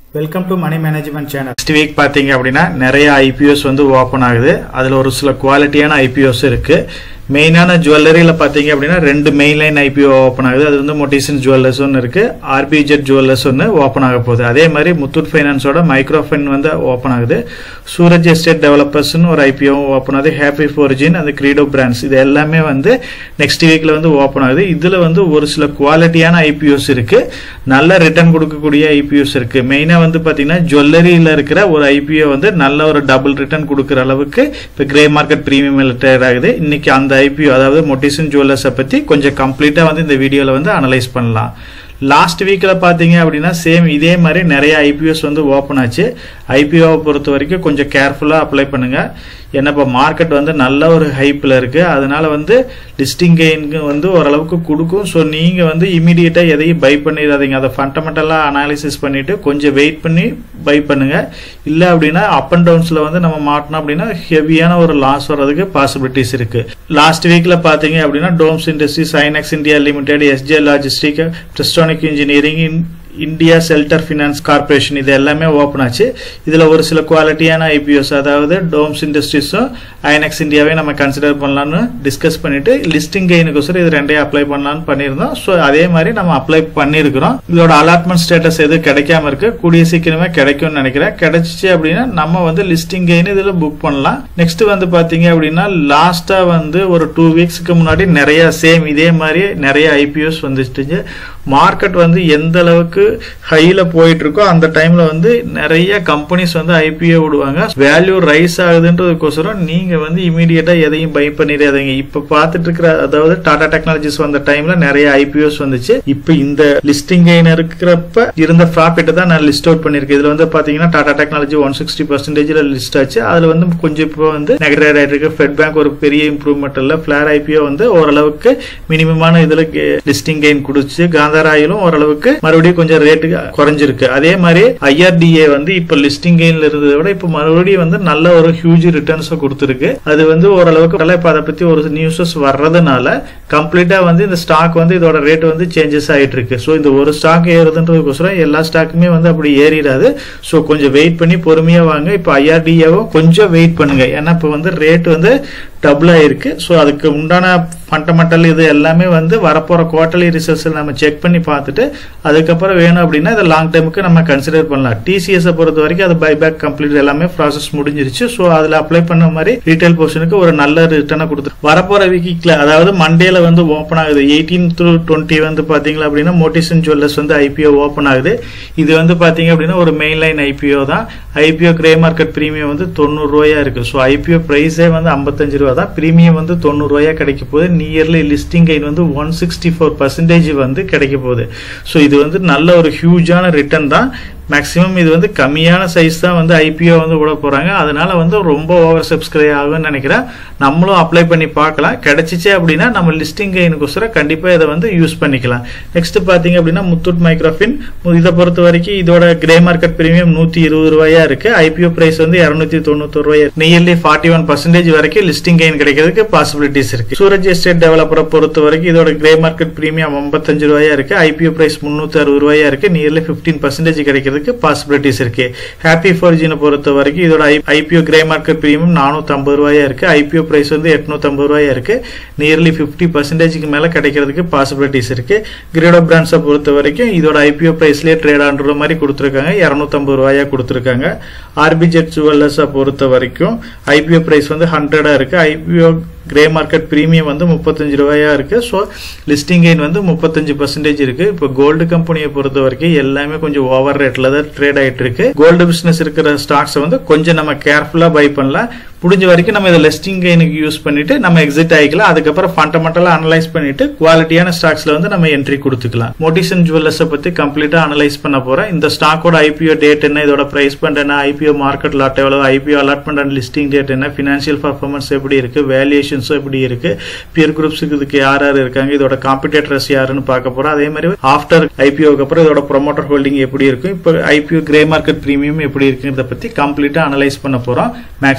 welcome to money management channel next week பார்த்தீங்க அப்படின்னா நிறைய ஐபிஓஸ் வந்து ஓப்பன் ஆகுது அதில் ஒரு சில குவாலிட்டியான ஐபிஓஸ் இருக்கு மெயினான ஜுவல்லரியில் பார்த்தீங்க அப்படின்னா ரெண்டு மெயின் லைன் ஐபிஓ ஓப்பன் ஆகுது அது வந்து மொட்டிசன் ஜுவல்லர்ஸ் ஒன்று இருக்கு ஆர்பிஜெட் ஜுவல்லர்ஸ் ஒன்று ஓப்பன் ஆக போகுது அதே மாதிரி முத்தூட் ஃபைனான்ஸோட மைக்ரோ ஃபைன் வந்து ஓப்பன் ஆகுது சூரஜ் எஸ்டேட் டெவலப்பர்ஸ்னு ஒரு ஐபிஓ ஓப்பன் ஆகுது ஹாப்பி ஃபோர்ஜின் அந்த கிரீடோ பிராண்ட்ஸ் இது எல்லாமே வந்து நெக்ஸ்ட் வீக்ல வந்து ஓப்பன் ஆகுது இதுல வந்து ஒரு சில குவாலிட்டியான ஐபிஓஸ் இருக்கு நல்ல ரிட்டர்ன் கொடுக்கக்கூடிய ஐபிஓஸ் இருக்கு மெயினா வந்து பாத்தீங்கன்னா ஜுவல்லரியில இருக்கிற ஒரு ஐபிஓ வந்து நல்ல ஒரு டபுள் ரிட்டர்ன் கொடுக்குற அளவுக்கு இப்போ கிரே மார்க்கெட் பிரீமியம் ட்ரேட் ஆகுது இன்னைக்கு அந்த ஐபிஓ அதாவது மொட்டிசன் ஜுவல்லர்ஸை பத்தி கொஞ்சம் கம்ப்ளீட்டா வந்து இந்த வீடியோல வந்து அனலைஸ் பண்ணலாம் லாஸ்ட் வீக்கில் பார்த்தீங்க அப்படின்னா சேம் இதே மாதிரி நிறைய ஐபிஓஸ் வந்து ஓப்பன் ஆச்சு ஐபிஓவை பொறுத்த வரைக்கும் கொஞ்சம் கேர்ஃபுல்லாக அப்ளை பண்ணுங்க ஏன்னா இப்போ மார்க்கெட் வந்து நல்ல ஒரு ஹைப்பில் இருக்கு அதனால வந்து லிஸ்டிங் கெயினுக்கு வந்து ஓரளவுக்கு கொடுக்கும் ஸோ நீங்கள் வந்து இமீடியட்டாக எதையும் பை பண்ணிடாதீங்க அதை ஃபண்டமெண்டலாக அனாலிசிஸ் பண்ணிட்டு கொஞ்சம் வெயிட் பண்ணி பை பண்ணுங்க இல்லை அப்படின்னா அப் அண்ட் டவுன்ஸில் வந்து நம்ம மாட்டோம் அப்படின்னா ஹெவியான ஒரு லாஸ் வர்றதுக்கு பாசிபிலிட்டிஸ் இருக்கு லாஸ்ட் வீக்கில் பார்த்தீங்க அப்படின்னா DOMS industries INOX India limited SJ logistic டெஸ்டானிக் engineering India shelter finance corporation இது எல்லாமே ஓப்பன் ஆச்சு இதில் ஒரு சில குவாலிட்டியான ஐபிஓஸ் அதாவது டோம்ஸ் இண்டஸ்ட்ரீஸும் ஐனக்ஸ் இந்தியாவே நம்ம கன்சிடர் பண்ணலாம்னு டிஸ்கஸ் பண்ணிட்டு லிஸ்டிங் கெயினுக்கோசரம் இது ரெண்டையும் அப்ளை பண்ணலாம்னு பண்ணியிருந்தோம் ஸோ அதே மாதிரி நம்ம அப்ளை பண்ணியிருக்கிறோம் இதோட அலாட்மெண்ட் ஸ்டேட்டஸ் எதுவும் கிடைக்காம இருக்கு கூடிய சீக்கிரமே கிடைக்கும்னு நினைக்கிறேன் கிடைச்சிச்சு அப்படின்னா நம்ம வந்து லிஸ்டிங் கெயின் இதில் புக் பண்ணலாம் நெக்ஸ்ட் வந்து பார்த்தீங்க அப்படின்னா லாஸ்டா வந்து ஒரு டூ வீக்ஸ்க்கு முன்னாடி நிறைய சேம் இதே மாதிரி நிறைய ஐபிஓஸ் வந்துச்சுங்க மார்க்கெட் வந்து எந்த அளவுக்கு ஹைல போயிட்டு இருக்கோ அந்த டைம்ல வந்து நிறைய கம்பெனிஸ் வந்து ஐபிஓ விடுவாங்க வேல்யூ ரைஸ் ஆகுதுன்றதுக்கோசரம் நீங்க வந்து இமீடியட்டா எதையும் பை பண்ணிடாதீங்க இப்ப பார்த்துட்டு இருக்கிற அதாவது டாடா டெக்னாலஜிஸ் வந்த டைம்ல நிறைய ஐபிஓஸ் வந்துச்சு இப்ப இந்த லிஸ்டிங் கெயின் இருக்கிறப்ப இருந்த ப்ராஃபிட்டை தான் நான் லிஸ்ட் அவுட் பண்ணிருக்கேன் இதுல வந்து பாத்தீங்கன்னா டாடா டெக்னாலஜி ஒன் சிக்ஸ்டி பர்சன்டேஜ்ல லிஸ்ட் ஆச்சு அதுல வந்து கொஞ்சம் இப்போ வந்து நெகட்டிவ் ஆயிட்டு இருக்கு ஃபெட் பேங்க் ஒரு பெரிய இம்ப்ரூவ்மெண்ட் இல்ல பிளார் ஐபிஓ வந்து ஓரளவுக்கு மினிமமான இதுல லிஸ்டிங் கெயின் கொடுச்சு காந்தார் ஆயிலும் ஓரளவுக்கு மறுபடியும் கொஞ்சம் ரேட்டு குறைஞ்சிருக்கு அதே மாதிரி ஐஆர்டிஏ வந்து இப்ப லிஸ்டிங் கெயின்ல இருந்ததை விட இப்ப மறுபடியும் வந்து நல்ல ஒரு ஹியூஜ் ரிட்டர்ன்ஸ் கொடுத்துருக்கு அது வந்து ஓரளவுக்கு நல்லா இப்ப அதை பத்தி ஒரு நியூஸஸ் வர்றதுனால கம்ப்ளீட்டா வந்து இந்த ஸ்டாக் வந்து இதோட ரேட் வந்து சேஞ்சஸ் ஆயிட்டு இருக்கு ஸோ இந்த ஒரு ஸ்டாக் ஏறுதுன்றதுக்கோசரம் எல்லா ஸ்டாக்குமே வந்து அப்படி ஏறிடாது ஸோ கொஞ்சம் வெயிட் பண்ணி பொறுமையா வாங்க இப்போ ஐஆர்டிஏவும் கொஞ்சம் வெயிட் பண்ணுங்க ஏன்னா இப்போ வந்து ரேட் வந்து டபுள் ஆயிருக்கு ஸோ அதுக்கு உண்டான ஃபண்டமெண்டல் இது எல்லாமே வந்து வரப்போற குவார்டர்லி ரிசல்ட்ஸ் நம்ம செக் பண்ணி பார்த்துட்டு அதுக்கப்புறம் வேணும் அப்படின்னா இதை லாங் டைமுக்கு நம்ம கன்சிடர் பண்ணலாம் டிசிஎஸ் பொறுத்த வரைக்கும் அது பைபேக் கம்ப்ளீட் எல்லாமே ப்ராசஸ் முடிஞ்சிருச்சு ஸோ அதில் அப்ளை பண்ண மாதிரி ரீட்டைல் போர்ஷனுக்கு ஒரு நல்ல ரிட்டர்னை கொடுத்து வரப்போற வீக்கில் அதாவது மண்டேல வந்து ஓப்பன் ஆகுது எயிட்டீன் டு டுவெண்ட்டி வந்து பாத்தீங்களா அப்படின்னா மோட்டிசன் ஜுவல்லர்ஸ் வந்து ஐபிஓ ஓப்பன் ஆகுது இது வந்து பாத்தீங்க அப்படின்னா ஒரு மெயின் லைன் ஐபிஓ தான் ஐபிஓ கிரே மார்க்கெட் பிரீமியம் வந்து தொண்ணூறு ரூபாயா இருக்கு ஸோ ஐபிஓ பிரைஸே வந்து ஐம்பத்தஞ்சு ரூபா தான் பிரீமியம் வந்து தொண்ணூறு ரூபாயா கிடைக்க போகுது நியர்லி லிஸ்டிங் கைன் வந்து ஒன் சிக்ஸ்டி ஃபோர் பர்சன்டேஜ் வந்து கிடைக்க போகுது ஸோ இது வந்து நல்ல ஒரு ஹியூஜான ரிட்டர்ன் தான் மேக்ஸிமம் இது வந்து கம்மியான சைஸ் தான் வந்து ஐபிஓ வந்து விட போறாங்க அதனால வந்து ரொம்ப ஓவர் சப்ஸ்கிரைப் ஆகும்னு நினைக்கிறேன் நம்மளும் அப்ளை பண்ணி பார்க்கலாம் கிடைச்சிச்சு அப்படின்னா நம்ம லிஸ்டிங் கைனுக்கோசரம் கண்டிப்பா இதை வந்து யூஸ் பண்ணிக்கலாம் நெக்ஸ்ட் பாத்தீங்க அப்படின்னா முத்தூட் மைக்ரோஃபின் இதை பொறுத்த வரைக்கும் இதோட கிரே மார்க்கெட் பிரீமியம் நூத்தி இருபது ரூபாயா இருக்கு ஐபிஓ பிரைஸ் வந்து இருநூத்தி தொண்ணூத்தி ரூபாய் நியர்லி ஃபார்ட்டி ஒன் பர்சன்டேஜ் வரைக்கும் லிஸ்டிங் கைன் கிடைக்கிறதுக்கு பாசிபிலிட்டிஸ் இருக்கு சூரஜ் எஸ்டேட் டெவலப்பரை பொறுத்த வரைக்கும் இதோட கிரே மார்க்கெட் பிரீமியம் ஐம்பத்தஞ்சு ரூபாயா இருக்கு ஐபிஓ பிரைஸ் முன்னூத்தி அறுபது ரூபாயா இருக்கு நியர்லி பிப்டீன் பர்சன்டேஜ் கிடைக்கிறது இருக்கிறதுக்கு பாசிபிலிட்டிஸ் இருக்கு ஹாப்பி ஃபோர்ஜினை பொறுத்த வரைக்கும் இதோட ஐபிஓ கிரே மார்க்கெட் பிரீமியம் நானூத்தி ஐம்பது ரூபாயா இருக்கு ஐபிஓ பிரைஸ் வந்து எட்நூத்தி ஐம்பது ரூபாயா இருக்கு நியர்லி பிப்டி பர்சன்டேஜ்க்கு மேல கிடைக்கிறதுக்கு பாசிபிலிட்டிஸ் இருக்கு கிரேடோ பிராண்ட்ஸை பொறுத்த வரைக்கும் இதோட ஐபிஓ பிரைஸ்லயே ட்ரேட் ஆன்ற மாதிரி கொடுத்துருக்காங்க இருநூத்தி ஐம்பது ரூபாயா கொடுத்துருக்காங்க ஆர்பிஜெட் ஜுவல்லர்ஸை பொறுத்த வரைக்கும் ஐபிஓ பிரைஸ் வந்து ஹண்ட்ரடா இருக்கு ஐபிஓ கிரே மார்க்கெட் பிரீமியம் வந்து முப்பத்தஞ்சு ரூபாயா இருக்கு ஸோ லிஸ்டிங் கெயின் வந்து முப்பத்தஞ்சு பர்சன்டேஜ் இருக்கு இப்போ கோல்டு கம்பெனியை பொறுத்த வரைக்கும் எல்லாமே கொஞ்சம் ஓவர் ரேட்ல தான் ட்ரேட் ஆயிட்டு இருக்கு கோல்டு பிசினஸ் இருக்கிற ஸ்டாக்ஸ் வந்து கொஞ்சம் நம்ம கேர்ஃபுல்லா பை பண்ணலாம் முடிஞ்ச வரைக்கும் நம்ம இதை லிஸ்டிங் கெயினுக்கு யூஸ் பண்ணிட்டு நம்ம எக்ஸிட் ஆகிக்கலாம் அதுக்கப்புறம் ஃபண்டமெண்டலா அனலைஸ் பண்ணிட்டு குவாலிட்டியான ஸ்டாக்ஸ்ல வந்து நம்ம என்ட்ரி கொடுத்துக்கலாம் மோட்டிசன் ஜுவல்லர்ஸை பத்தி கம்ப்ளீட்டா அனலைஸ் பண்ண போறேன் இந்த ஸ்டாக்கோட ஐபிஓ டேட் என்ன இதோட பிரைஸ் பண்ட் என்ன ஐபிஓ மார்க்கெட் லாட் எவ்வளவு IPO allotment and listing date என்ன பினான்சியல் பர்ஃபார்மன்ஸ் எப்படி இருக்கு வேல்யூஷன்ஸும் எப்படி இருக்கு பியர் குரூப்ஸுக்கு இதுக்கு யார் யார் இருக்காங்க இதோட காம்படிட்டர்ஸ் யாருன்னு பார்க்க போறோம் அதே மாதிரி ஆஃப்டர் ஐபிஓக்கு அப்புறம் இதோட ப்ரொமோட்டர் ஹோல்டிங் எப்படி இருக்கும் இப்போ ஐபிஓ கிரே மார்க்கெட் பிரீமியம் எப்படி இருக்குங்கிறத பத்தி கம்ப்ளீட்டா அனலைஸ் பண்ண போறோம் மேக்ஸிமம் வந்து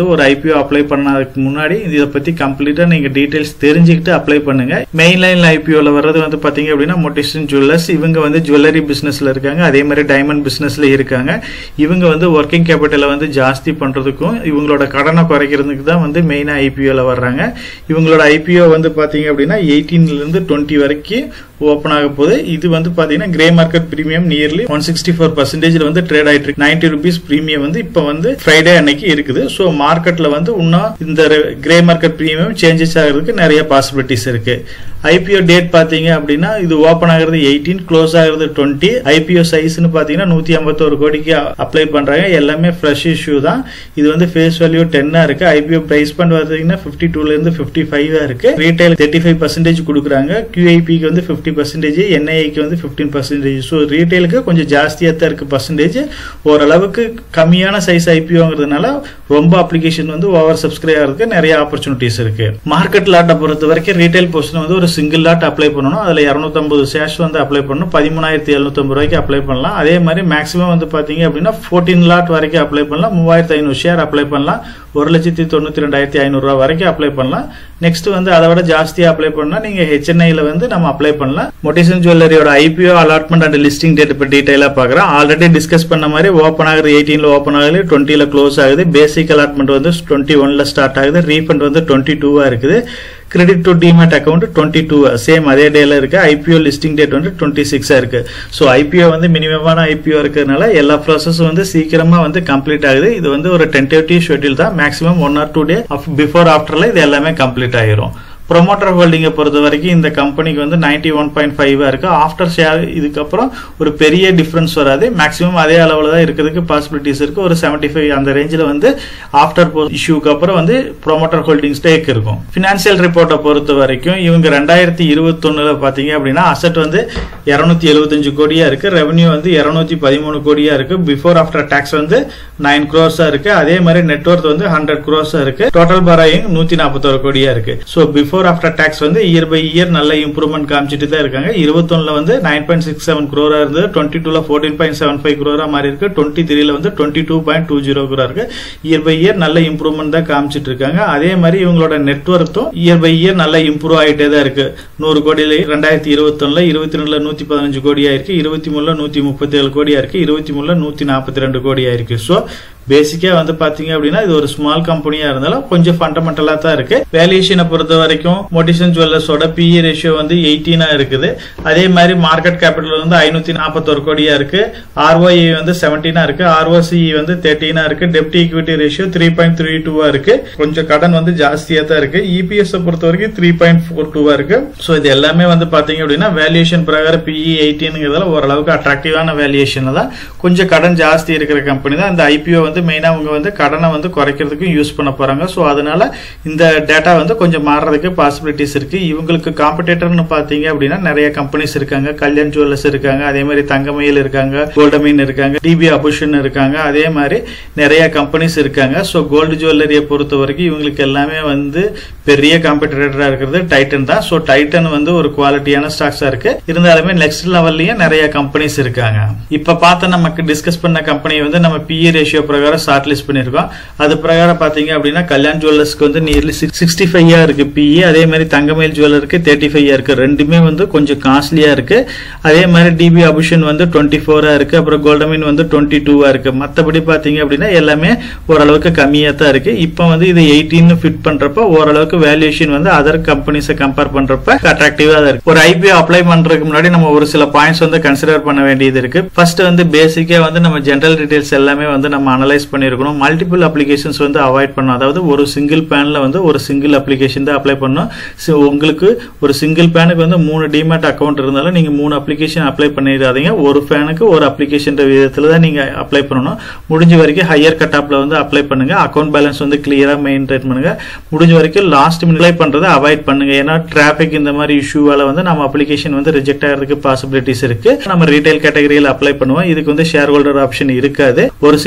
ஒரு ஐபிஓ அப்ளை பண்ணதுக்கு முன்னாடி இதை பத்தி கம்ப்ளீட்டா நீங்க டீடைல்ஸ் தெரிஞ்சுக்கிட்டு அப்ளை பண்ணுங்க மெயின் லைன்ல ஐபிஓல வர்றது வந்து பாத்தீங்க அப்படின்னா மொட்டிஷன் ஜுவல்லர்ஸ் இவங்க வந்து ஜுவல்லரி பிசினஸ்ல இருக்காங்க அதே மாதிரி டைமண்ட் பிசினஸ்ல இருக்காங்க இவங்க வந்து ஒர்க்கிங் கேபிட்டலை வந்து ஜாஸ்தி பண்றதுக்கும் இவங்களோட கடனை குறைக்கிறதுக்கு தான் வந்து மெயினா ஐபிஓல வர்றாங்க இவங்களோட ஐபிஓ வந்து பாத்தீங்க அப்படின்னா 18 ல இருந்து டுவெண்ட்டி வரைக்கும் ஓப்பன் ஆக போகுது இது வந்து பாத்தீங்கன்னா grey market premium nearly one sixty four பர்சன்டேஜ்ல வந்து ட்ரேட் ஆயிட்டு இருக்கு நைன்டி ருபீஸ் பிரீமியம் வந்து இப்போ வந்து ஃப்ரைடே அன்னைக்கு இருக்குது ஸோ மார்க்கெட்ல வந்து இன்னும் இந்த கிரே மார்க்கெட் பிரீமியம் சேஞ்சஸ் ஆகிறதுக்கு நிறைய பாசிபிலிட்டிஸ் இருக்கு ஐபிஓ டேட் பாத்தீங்க அப்படின்னா இது ஓப்பன் ஆகிறது எயிட்டீன் க்ளோஸ் ஆகிறது டுவெண்ட்டி ஐபிஓ சைஸ்னு பாத்தீங்கன்னா நூத்தி ஐம்பத்தோரு கோடிக்கு அப்ளை பண்றாங்க எல்லாமே ஃப்ரெஷ் இஷ்யூ தான் இது வந்து ஃபேஸ் வேல்யூ டென்னா இருக்கு ஐபிஓ பிரைஸ் பண்ண பார்த்தீங்கன்னா ஃபிஃப்டி டூல இருந்து ஃபிஃப்டி ஃபைவ் இருக்கு ரீட்டைல் தேர்ட்டி ஃபைவ் பர்சன்டேஜ் கொடுக்குறாங்க கியூஐபிக்கு வந்து ஃபிஃப்டி பர்சன்டேஜ் என்ஐக்கு வந்து ஃபிஃப்டீன் பர்சன்டேஜ் ஸோ ரீட்டைலுக்கு கொஞ்சம் ஜாஸ்தியாக தான் இருக்கு பர்சன்டேஜ் ஓரளவுக்கு கம்மியான சைஸ் ஐபிஓங்கிறதுனால ரொம்ப அப்ளிகேஷன் வந்து ஓவர் சப்ஸ்கிரைப் ஆகிறதுக்கு நிறைய ஆப்பர்ச்சுனிட்டிஸ் இருக்கு மார்க்கெட் லாட்டை பொறுத்த வரைக்கும் ரீட்டைல் போர்ஷன் வந்து ஒரு சிங்கிள் லாட் அப்ளை பண்ணணும் அதில் இரநூத்தம்பது ஷேர்ஸ் வந்து அப்ளை பண்ணணும் பதிமூணாயிரத்தி எழுநூத்தம்பது ரூபாய்க்கு அப்ளை பண்ணலாம் அதே மாதிரி மேக்ஸிமம் வந்து பார்த்தீங்க அப்படின்னா ஃபோர்டீன் லாட் வரைக்கும் அப்ளை பண்ணலாம் மூவாயிரத்தி ஐநூறு ஷேர் அப்ளை பண்ணலாம் ஒரு லட்சத்தி தொண்ணூத்தி ரெண்டாயிரத்தி ஐநூறுரூவா வரைக்கும் அப்ளை பண்ணலாம் நெக்ஸ்ட் வந்து அதை விட ஜாஸ்தியாக அப்ளை பண்ணா நீங்க ஹெச்என்ஐல வந்து நம்ம அப்ளை பண்ணலாம் மொட்டிசன் ஜுவல்லரியோட IPO allotment and listing date இப்போ டீடைலாக பார்க்குறோம் ஆல்ரெடி டிஸ்கஸ் பண்ண மாதிரி ஓப்பன் ஆகுது எயிட்டீன்ல ஓப்பன் ஆகுது டுவெண்ட்டில க்ளோஸ் ஆகுது பேசிக் அலாட்மெண்ட் வந்து டுவெண்ட்டி ஒன்ல ஸ்டார்ட் ஆகுது ரீஃபண்ட் வந்து டுவெண்ட்டி டூவா இருக்குது credit to demat account twenty two same அதே டேல இருக்கு ஐபிஓ லிஸ்டிங் டேட் வந்து டுவெண்ட்டி சிக்ஸா இருக்கு ஸோ ஐபிஓ வந்து மினிமமான ஐபிஓ இருக்கிறதுனால எல்லா ப்ராசஸும் வந்து சீக்கிரமா வந்து கம்ப்ளீட் ஆகுது இது வந்து ஒரு டென்டேட்டிவ் ஷெட்யூல் தான் maximum one or two day before ஆஃப்டர்ல இது எல்லாமே கம்ப்ளீட் ஆயிரும் ப்ரொமோட்டர் ஹோல்டிங்கை பொறுத்த வரைக்கும் இந்த கம்பெனிக்கு வந்து நைன்டி ஒன் பாயிண்ட் ஃபைவ் இருக்கு ஆஃப்டர் ஷேர் இதுக்கப்புறம் ஒரு பெரிய டிஃபரன்ஸ் வராது மேக்ஸிமம் அதே அளவில் தான் இருக்கிறதுக்கு பாசிபிலிட்டிஸ் இருக்கு ஒரு செவன்டி ஃபைவ் அந்த ரேஞ்சில் வந்து ஆஃப்டர் இஷ்யூக்கு அப்புறம் வந்து ப்ரொமோட்டர் ஹோல்டிங் ஸ்டேக் இருக்கும் ஃபினான்சியல் ரிப்போர்ட்டை பொறுத்த வரைக்கும் இவங்க ரெண்டாயிரத்தி இருபத்தொன்னுல பார்த்தீங்க அப்படின்னா அசட் வந்து இரநூத்தி எழுபத்தஞ்சு கோடியா இருக்கு ரெவன்யூ வந்து இரநூத்தி பதிமூணு கோடியா இருக்கு பிஃபோர் ஆஃப்டர் டேக்ஸ் வந்து நைன் குரோஸா இருக்கு அதே மாதிரி நெட்ஒர்க் வந்து ஹண்ட்ரட் குரோஸா இருக்கு டோட்டல் பராயிங் நூத்தி நாற்பத்தோரு கோடியா இருக்கு ஸோ பிஃபோர் ஆஃப்டர் டேக்ஸ் வந்து இயர் பை இயர் நல்ல இம்ப்ரூவ்மெண்ட் காமிச்சிட்டு தான் இருக்காங்க இருபத்தொன்னுல வந்து நைன் பாயிண்ட் சிக்ஸ் செவன் குரோரா இருந்தது டுவெண்ட்டி டூல ஃபோர்டீன் பாயிண்ட் செவன் ஃபைவ் குரோரா மாறி இருக்கு டுவெண்ட்டி த்ரீல வந்து twenty two point two zero crore இருக்கு இயர் பை இயர் நல்ல இம்ப்ரூவ்மெண்ட் தான் காமிச்சிட்டு இருக்காங்க அதே மாதிரி இவங்களோட நெட்ஒர்க்கும் இயர் பை இயர் நல்ல இம்ப்ரூவ் ஆகிட்டே தான் இருக்கு நூறு கோடியில ரெண்டாயிரத்தி இருபத்தொன்னுல இருபத்தி ரெண்டுல நூத்தி பதினஞ்சு கோடியா இருக்கு இருபத்தி மூணுல நூத்தி முப்பத்தி ஏழு கோடியா இருக்கு இருபத்தி மூணுல நூத்தி நாற்பத்தி ரெண்டு கோடியா இருக்கு ஸோ பேசிக்கா வந்து பாத்தீங்க அப்படின்னா இது ஒரு ஸ்மால் கம்பெனியா இருந்தாலும் கொஞ்சம் ஃபண்டமெண்டலா தான் இருக்கு வேல்யூஷனை பொறுத்த வரைக்கும் மோட்டிசன் ஜுவல்லர்ஸோட பிஇ ரேஷியோ வந்து எயிட்டீனா இருக்குது அதே மாதிரி மார்க்கெட் கேபிட்டல் வந்து ஐநூத்தி நாற்பத்தோரு கோடியா இருக்கு ஆர்ஓஇ வந்து செவன்டீனா இருக்கு ஆர்ஓசி வந்து தேர்ட்டீனா இருக்கு டெப்ட் equity ratio three point three டூவா இருக்கு கொஞ்சம் கடன் வந்து ஜாஸ்தியா தான் இருக்கு இபிஎஸ் பொறுத்த வரைக்கும் த்ரீ பாயிண்ட் ஃபோர் டூவா இருக்கு ஸோ இது எல்லாமே வந்து பாத்தீங்க அப்படின்னா வேல்யூஷன் பிரகாரம் பிஇ எயிட்டீன்ங்கிறதுல ஓரளவுக்கு அட்ராக்டிவான வேல்யூஷன்ல தான் கொஞ்சம் கடன் ஜாஸ்தி இருக்கிற கம்பெனி தான் இந்த ஐபிஓ வந்து மெயினா அவங்க வந்து கடனை வந்து குறைக்கிறதுக்கும் யூஸ் பண்ண போறாங்க ஸோ அதனால இந்த டேட்டா வந்து கொஞ்சம் மாறுறதுக்கு பாசிபிலிட்டிஸ் இருக்கு இவங்களுக்கு காம்படேட்டர்னு பாத்தீங்க அப்படின்னா நிறைய கம்பெனிஸ் இருக்காங்க கல்யாண் ஜுவல்லர்ஸ் இருக்காங்க அதே மாதிரி தங்கமயில் இருக்காங்க கோல்டமீன் இருக்காங்க டிபி அபுஷன் இருக்காங்க அதே மாதிரி நிறைய கம்பெனிஸ் இருக்காங்க ஸோ கோல்டு ஜுவல்லரியை பொறுத்த வரைக்கும் இவங்களுக்கு எல்லாமே வந்து பெரிய காம்படிட்டரா இருக்கிறது டைட்டன் தான் ஸோ டைட்டன் வந்து ஒரு குவாலிட்டியான ஸ்டாக்ஸா இருக்கு இருந்தாலுமே நெக்ஸ்ட் லெவல்லயும் நிறைய கம்பெனிஸ் இருக்காங்க இப்ப பார்த்த நமக்கு டிஸ்கஸ் பண்ண கம்பெனி வந்து நம்ம பிஇ ரேஷியோ பிரகாரம் ஷார்ட் லிஸ்ட் பண்ணிருக்கோம் அது பிரகாரம் பாத்தீங்க அப்படின்னா கல்யாண் ஜுவல்லர்ஸ்க்கு வந்து நியர்லி சிக்ஸ்டி ஃபைவ் இருக்கு பிஇ அதே மாதிரி தங்கமயில் ஜுவல்லருக்கு தேர்ட்டி ஃபைவ் இருக்கு ரெண்டுமே வந்து கொஞ்சம் காஸ்ட்லியா இருக்கு அதே மாதிரி டிபி அபுஷன் வந்து டுவெண்ட்டி ஃபோரா இருக்கு அப்புறம் கோல்டமின் வந்து டுவெண்ட்டி டூவா இருக்கு மற்றபடி பாத்தீங்க அப்படின்னா எல்லாமே ஓரளவுக்கு கம்மியா தான் இருக்கு இப்போ வந்து இது எயிட்டீன் ஃபிட் பண்றப்ப ஓரளவுக்கு வேல்யூஷன் வந்து அதர் கம்பெனிஸை கம்பேர் பண்றப்ப அட்ராக்டிவா தான் இருக்கு ஒரு ஐபிஓ அப்ளை பண்றதுக்கு முன்னாடி நம்ம ஒரு சில பாயிண்ட்ஸ் வந்து கன்சிடர் பண்ண வேண்டியது இருக்கு ஃபர்ஸ்ட் வந்து பேசிக்கா வந்து நம்ம ஜென்ரல் டீடைல்ஸ் எல்லாமே வந்து நம்ம அனலைஸ் பண்ணிருக்கணும் மல்டிபிள் அப்ளிகேஷன்ஸ் வந்து அவாய்ட் பண்ணணும் அதாவது ஒரு சிங்கிள் பேன்ல வந்து ஒரு சிங்கிள் அப்ளிகேஷன் தான் அப்ளை பண்ணணும் So, உங்களுக்கு ஒரு சிங்கிள் பேனுக்கு வந்து மூணு டிமேட் அக்கௌண்ட் இருந்தாலும் நீங்க மூணு அப்ளிகேஷன் அப்ளை பண்ணிடாதீங்க ஒரு ஃபேனுக்கு ஒரு அப்ளிகேஷன் விதத்துல தான் நீங்க அப்ளை பண்ணணும் முடிஞ்ச வரைக்கும் ஹையர் கட்டாப்ல வந்து அப்ளை பண்ணுங்க அக்கௌண்ட் பேலன்ஸ் வந்து கிளியரா மெயின்டைன் பண்ணுங்க முடிஞ்ச வரைக்கும் லாஸ்ட் மினிட் அப்ளை பண்றதை அவாய்ட் பண்ணுங்க ஏன்னா டிராபிக் இந்த மாதிரி இஷ்யூவால வந்து நம்ம அப்ளிகேஷன் வந்து ரிஜெக்ட் ஆகிறதுக்கு பாசிபிலிட்டிஸ் இருக்கு நம்ம ரீட்டைல் கேட்டகரியில் அப்ளை பண்ணுவோம் இதுக்கு வந்து ஷேர் ஹோல்டர் ஆப்ஷன் இருக்காது ஒரு சிலருக்கு வந்து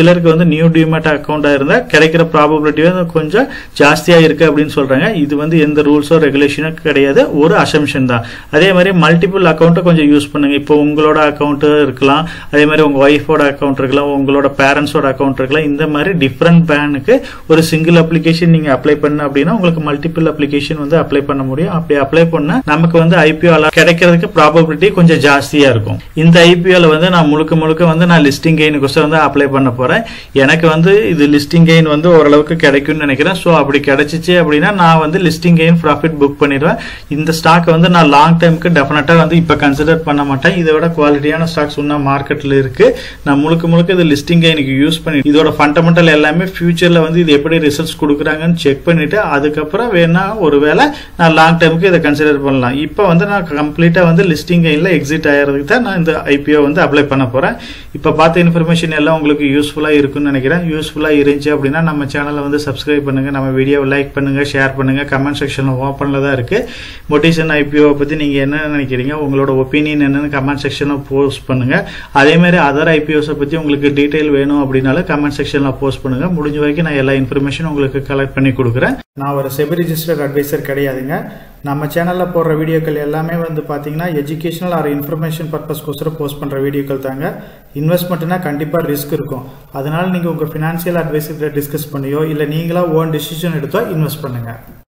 நியூ டிமேட் அக்கௌண்ட்டாக இருந்தால் கிடைக்கிற ப்ராபபிலிட்டி வந்து கொஞ்சம் ஜாஸ்தியாக இருக்குது அப்படின்னு சொல்கிறாங்க இது வந்து எந்த ரூல்ஸோ ரெகுலேஷனோ கிடையாது ஒரு அசம்ஷன் தான் அதே மாதிரி மல்டிபிள் அக்கௌண்ட்டை கொஞ்சம் யூஸ் பண்ணுங்க இப்போ உங்களோட அக்கௌண்ட்டு இருக்கலாம் அதே மாதிரி உங்கள் ஒய்ஃபோட அக்கௌண்ட் இருக்கலாம் உங்களோட பேரண்ட்ஸோட அக்கௌண்ட் இருக்கலாம் இந்த மாதிரி டிஃப்ரெண்ட் பேனுக்கு ஒரு சிங்கிள் அப்ளிகேஷன் நீங்கள் அப்ளை பண்ண அப்படின்னா உங்களுக்கு மல்டிபிள் அப்ளிகேஷன் வந்து அப்ளை பண்ண முடியும் அப்படி அப்ளை பண்ணா நமக்கு வந்து ஐபிஓ கிடைக்கிறதுக்கு ப்ராபபிலிட்டி கொஞ்சம் ஜாஸ்தியாக இருக்கும் இந்த ஐபிஓல வந்து நான் முழுக்க முழுக்க வந்து நான் லிஸ்டிங் கெயினுக்கோசம் வந்து அப்ளை பண்ண போறேன் எனக்கு வந்து இது லிஸ்டிங் கெயின் வந்து ஓரளவுக்கு கிடைக்கும்னு நினைக்கிறேன் ஸோ அப்படி கிடைச்சிச்சு அப்படின்னா நான் வந்து லிஸ்டிங் கெயின் ப்ராஃபிட் புக் பண்ணிடுவேன் இந்த ஸ்டாக் வந்து நான் லாங் டைமுக்கு டெஃபினட்டா வந்து இப்போ கன்சிடர் பண்ண மாட்டேன் இதை விட குவாலிட்டியான ஸ்டாக்ஸ் இன்னும் மார்க்கெட்ல இருக்கு நான் முழுக்க முழுக்க இது லிஸ்டிங் கெயினுக்கு யூஸ் பண்ணி இதோட ஃபண்டமெண்டல் எல்லாமே ஃபியூச்சர்ல வந்து இது எப்படி ரிசல்ட்ஸ் கொடுக்குறாங்கன்னு செக் பண்ணிட்டு அதுக்கப்புறம் வேணா ஒருவேளை நான் லாங் டைமுக்கு இதை கன்சிடர் பண்ணலாம் இப்போ வந்து நான் கம்ப்ளீட்டா வந்து லிஸ்டிங் கெயின்ல எக்ஸிட் ஆகிறதுக்கு தான் நான் இந்த ஐபிஓ வந்து அப்ளை பண்ண போறேன் இப்போ பார்த்த இன்ஃபர்மேஷன் எல்லாம் உங்களுக்கு யூஸ்ஃபுல்லாக இருக்குன்னு நினைக்கிறேன் யூஸ்ஃபுல்லாக இருந்துச்சு அப்படின்னா நம்ம சேனலை வந்து சப்ஸ்கிரைப் பண்ணுங்க நம்ம வீடியோவை லைக் பண்ணுங்க ஷேர் பண்ணுங்க கமெண்ட் செக்ஷனில் ஓப்பனில் தான் இருக்கு மொட்டிசன் ஐபிஓ பற்றி நீங்கள் என்ன நினைக்கிறீங்க உங்களோட ஒப்பீனியன் என்னன்னு கமெண்ட் செக்ஷனில் போஸ்ட் பண்ணுங்க அதே மாதிரி அதர் ஐபிஓஸை பற்றி உங்களுக்கு டீட்டெயில் வேணும் அப்படின்னாலும் கமெண்ட் செக்ஷனில் போஸ்ட் பண்ணுங்க முடிஞ்ச வரைக்கும் நான் எல்லா இன்ஃபர்மேஷனும் உங்களுக்கு கலெக்ட் பண்ணி கொடுக்குறேன் நான் ஒரு செபி ரிஜிஸ்டர்ட் அட்வைசர் கிடையாதுங்க நம்ம சேனலில் போடுற வீடியோக்கள் எல்லாமே வந்து பார்த்தீங்கன்னா எஜுகேஷனல் ஆர் இன்ஃபர்மேஷன் பர்பஸ்க்கோசரம் போஸ்ட் பண்ணுற வீடியோக்கள் தாங்க இன்வெஸ்ட்மெண்ட்னா கண்டிப்பாக ரிஸ்க் இருக்கும் அதனால நீங்கள் உங்கள் ஃபினான்ஷியல் அட்வைசர்கிட்ட டிஸ்கஸ் பண்ணியோ இல்லை நீங்களா ஓன் டிசிஷன் எடுத்தோ இன்வெஸ்ட் பண்ணுங்கள்